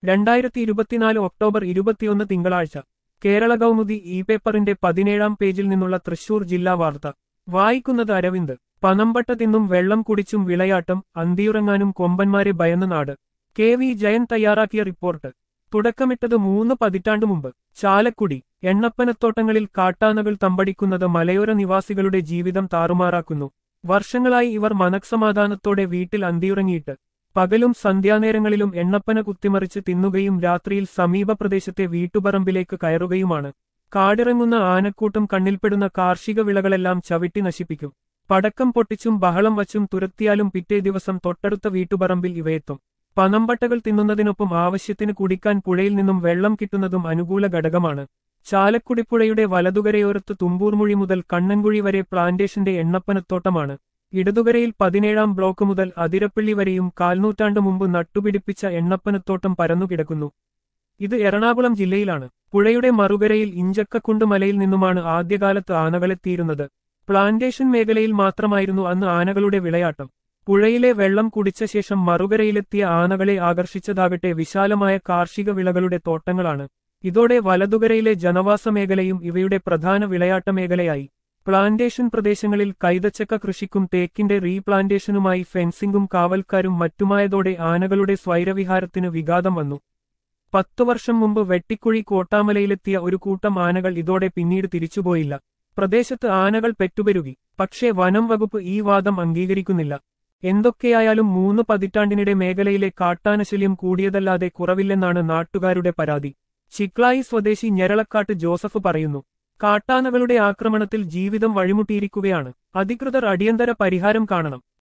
രണ്ടായിരത്തി ഇരുപത്തിനാല് ഒക്ടോബർ ഇരുപത്തിയൊന്ന് തിങ്കളാഴ്ച കേരള കൗമുദി ഇ പേപ്പറിന്റെ പതിനേഴാം പേജിൽ നിന്നുള്ള തൃശൂർ ജില്ലാ വാർത്ത വായിക്കുന്നത് അരവിന്ദ് പനമ്പട്ട തിന്നും വെള്ളം കുടിച്ചും വിളയാട്ടം അന്തിയുറങ്ങാനും കൊമ്പന്മാരെ ഭയന്ന നാട് കെ വി ജയൻ തയ്യാറാക്കിയ റിപ്പോർട്ട് തുടക്കമിട്ടത് മൂന്ന് പതിറ്റാണ്ടു മുമ്പ് ചാലക്കുടി എണ്ണപ്പനത്തോട്ടങ്ങളിൽ കാട്ടാനകൾ തമ്പടിക്കുന്നത് മലയോര നിവാസികളുടെ ജീവിതം താറുമാറാക്കുന്നു വർഷങ്ങളായി ഇവർ മനക്സമാധാനത്തോടെ വീട്ടിൽ അന്തിയുറങ്ങിയിട്ട് പകലും സന്ധ്യാനേരങ്ങളിലും എണ്ണപ്പന കുത്തിമറിച്ച് തിന്നുകയും രാത്രിയിൽ സമീപ പ്രദേശത്തെ വീട്ടുപറമ്പിലേക്ക് കയറുകയുമാണ് കാടിറങ്ങുന്ന ആനക്കൂട്ടം കണ്ണിൽപ്പെടുന്ന കാർഷിക വിളകളെല്ലാം ചവിട്ടി നശിപ്പിക്കും പടക്കം പൊട്ടിച്ചും ബഹളം വച്ചും തുരത്തിയാലും പിറ്റേ ദിവസം തൊട്ടടുത്ത വീട്ടുപറമ്പിൽ ഇവയെത്തും പനമ്പട്ടകൾ തിന്നുന്നതിനൊപ്പം ആവശ്യത്തിന് കുടിക്കാൻ പുഴയിൽ നിന്നും വെള്ളം കിട്ടുന്നതും അനുകൂല ഘടകമാണ് ചാലക്കുടിപ്പുഴയുടെ വലതുകരയോരത്ത് തുമ്പൂർമുഴി മുതൽ കണ്ണൻകുഴി വരെ പ്ലാന്റേഷന്റെ എണ്ണപ്പനത്തോട്ടമാണ് ഇടതുകരയിൽ പതിനേഴാം ബ്ലോക്ക് മുതൽ അതിരപ്പള്ളി വരെയും കാൽനൂറ്റാണ്ട് മുമ്പ് നട്ടുപിടിപ്പിച്ച എണ്ണപ്പനത്തോട്ടം പരന്നുകിടക്കുന്നു ഇത് എറണാകുളം ജില്ലയിലാണ് പുഴയുടെ മറുകരയിൽ ഇഞ്ചക്കക്കുണ്ട് മലയിൽ നിന്നുമാണ് ആദ്യകാലത്ത് ആനകളെത്തിയിരുന്നത് പ്ലാന്റേഷൻ മേഖലയിൽ മാത്രമായിരുന്നു അന്ന് ആനകളുടെ വിളയാട്ടം പുഴയിലെ വെള്ളം കുടിച്ച ശേഷം മറുകരയിലെത്തിയ ആനകളെ ആകർഷിച്ചതാകട്ടെ വിശാലമായ കാർഷിക വിളകളുടെ തോട്ടങ്ങളാണ് ഇതോടെ വലതുകരയിലെ ജനവാസ മേഖലയും ഇവയുടെ പ്രധാന വിളയാട്ട മേഖലയായി പ്ലാന്റേഷൻ പ്രദേശങ്ങളിൽ കൈതച്ചക്ക കൃഷിക്കും തേക്കിന്റെ റീപ്ലാന്റേഷനുമായി ഫെൻസിംഗും കാവൽക്കാരും മറ്റുമായതോടെ ആനകളുടെ സ്വൈരവിഹാരത്തിന് വിഘാതം വന്നു പത്തു വർഷം മുമ്പ് വെട്ടിക്കുഴി കോട്ടാമലയിലെത്തിയ ഒരു കൂട്ടം ആനകൾ ഇതോടെ പിന്നീട് തിരിച്ചുപോയില്ല പ്രദേശത്ത് ആനകൾ പെറ്റുപെരുകി പക്ഷേ വനം വകുപ്പ് ഈ വാദം അംഗീകരിക്കുന്നില്ല എന്തൊക്കെയായാലും മൂന്ന് പതിറ്റാണ്ടിനിടെ മേഖലയിലെ കാട്ടാനശല്യം കൂടിയതല്ലാതെ കുറവില്ലെന്നാണ് നാട്ടുകാരുടെ പരാതി ചിക്ലായി സ്വദേശി ഞെരളക്കാട്ട് ജോസഫ് പറയുന്നു കാട്ടാനകളുടെ ആക്രമണത്തിൽ ജീവിതം വഴിമുട്ടിയിരിക്കുകയാണ് അധികൃതർ അടിയന്തര പരിഹാരം കാണണം